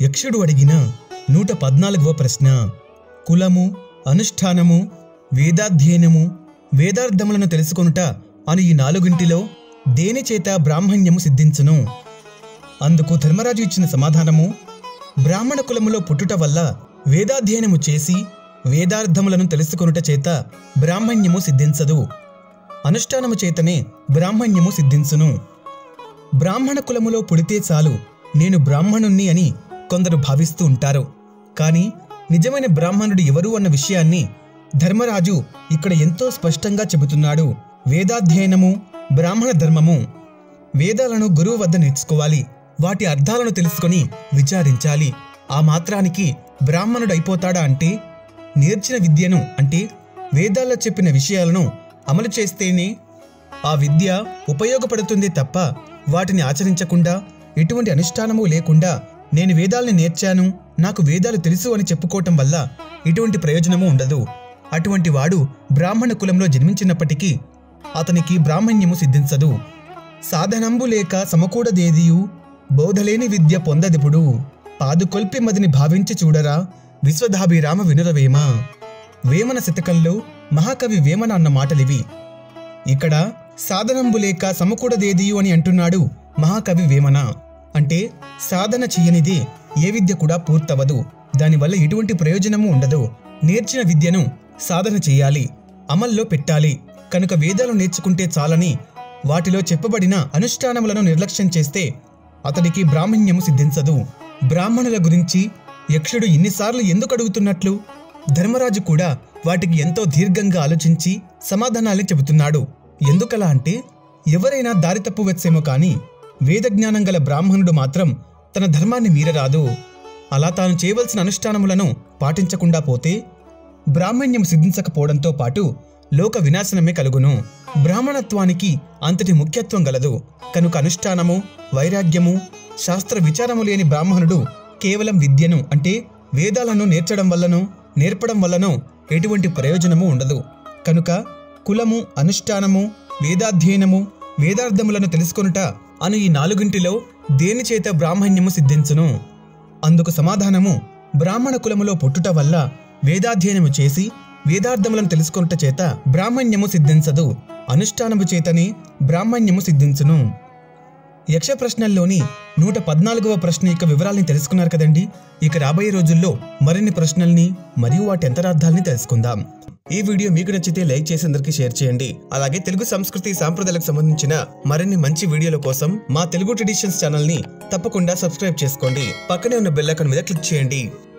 యక్షుడు అడిగిన నూట పద్నాలుగవ ప్రశ్న కులము అనుష్ఠానము వేదాధ్యయనము వేదార్థములను తెలుసుకొనుట అను ఈ నాలుగింటిలో దేనిచేత బ్రాహ్మణ్యము సిద్ధించును అందుకు ధర్మరాజు ఇచ్చిన సమాధానము బ్రాహ్మణ కులములో పుట్టుట వల్ల వేదాధ్యయనము చేసి వేదార్థములను తెలుసుకొనుట చేత బ్రాహ్మణ్యము సిద్ధించదు అనుష్ఠానము చేతనే బ్రాహ్మణ్యము సిద్ధించును బ్రాహ్మణ కులములో పుడితే చాలు నేను బ్రాహ్మణుణ్ణి అని కొందరు భావిస్తూ ఉంటారు కానీ నిజమైన బ్రాహ్మణుడు ఎవరు అన్న విషయాన్ని ధర్మరాజు ఇక్కడ ఎంతో స్పష్టంగా చెబుతున్నాడు వేదాధ్యయనము బ్రాహ్మణ ధర్మము వేదాలను గురువు వద్ద నేర్చుకోవాలి వాటి అర్థాలను తెలుసుకొని విచారించాలి ఆ మాత్రానికి బ్రాహ్మణుడు అయిపోతాడా అంటే నేర్చిన విద్యను అంటే వేదాల్లో చెప్పిన విషయాలను అమలు చేస్తేనే ఆ విద్య ఉపయోగపడుతుంది తప్ప వాటిని ఆచరించకుండా ఎటువంటి అనుష్ఠానము లేకుండా నేను వేదాల్ని నేర్చాను నాకు వేదాలు తెలుసు అని చెప్పుకోవటం వల్ల ఎటువంటి ప్రయోజనము ఉండదు అటువంటి వాడు బ్రాహ్మణ కులంలో జన్మించినప్పటికీ అతనికి బ్రాహ్మణ్యము సిద్ధించదు సాధనంబు లేక సమకూడదేదియు బోధలేని విద్య పొందదిపుడు పాదుకొల్పి మదిని భావించి చూడరా విశ్వధాభిరామ వినురవేమ వేమన శతకంలో మహాకవి వేమన అన్న మాటలివి ఇక్కడ సాధనంబు లేక సమకూడదేదియు అని అంటున్నాడు మహాకవి వేమన అంటే సాధన చెయ్యనిదే ఏ విద్య కూడా పూర్తవదు దానివల్ల ఎటువంటి ప్రయోజనము ఉండదు నేర్చిన విద్యను సాధన చెయ్యాలి అమల్లో పెట్టాలి కనుక వేదాలు నేర్చుకుంటే చాలని వాటిలో చెప్పబడిన అనుష్ఠానములను నిర్లక్ష్యం చేస్తే అతడికి బ్రాహ్మణ్యము సిద్ధించదు బ్రాహ్మణుల గురించి యక్షుడు ఇన్నిసార్లు ఎందుకు అడుగుతున్నట్లు ధర్మరాజు కూడా వాటికి ఎంతో దీర్ఘంగా ఆలోచించి సమాధానాలు చెబుతున్నాడు ఎందుకలా అంటే ఎవరైనా దారి తప్పువచ్చేమో కాని వేదజ్ఞానం గల బ్రాహ్మణుడు మాత్రం తన ధర్మాన్ని మీరరాదు అలా తాను చేయవలసిన అనుష్ఠానములను పాటించకుండా పోతే బ్రాహ్మణ్యం సిద్ధించకపోవడంతో పాటు లోక వినాశనమే కలుగును బ్రాహ్మణత్వానికి అంతటి ముఖ్యత్వం గలదు కనుక అనుష్ఠానము వైరాగ్యము శాస్త్ర విచారము లేని బ్రాహ్మణుడు కేవలం విద్యను అంటే వేదాలను నేర్చడం వల్లనో నేర్పడం వల్లనో ఎటువంటి ప్రయోజనము ఉండదు కనుక కులము అనుష్ఠానము వేదాధ్యయనము వేదార్థములను తెలుసుకొనుట అను ఈ నాలుగింటిలో దేనిచేత బ్రాహ్మణ్యము సిద్ధించును అందుకు సమాధానము బ్రాహ్మణ కులములో పుట్టుట వల్ల వేదాధ్యయనము చేసి వేదార్థములను తెలుసుకొనుట చేత బ్రాహ్మణ్యము సిద్ధించదు అనుష్ఠానము చేతనే బ్రాహ్మణ్యము సిద్ధించును యక్ష ప్రశ్నల్లోని నూట పద్నాలుగవ ప్రశ్న యొక్క వివరాల్ని తెలుసుకున్నారు కదండి ఇక రాబోయే రోజుల్లో మరిన్ని ప్రశ్నల్ని మరియు వాటి అంతరార్థాల్ని తెలుసుకుందాం ఈ వీడియో మీకు నచ్చితే లైక్ చేసి అందరికీ షేర్ చేయండి అలాగే తెలుగు సంస్కృతి సాంప్రదాయాలకు సంబంధించిన మరిన్ని మంచి వీడియోల కోసం మా తెలుగు ట్రెడిషన్స్ ఛానల్ ని తప్పకుండా సబ్స్క్రైబ్ చేసుకోండి పక్కనే ఉన్న బెల్ ఐకాన్ మీద క్లిక్ చేయండి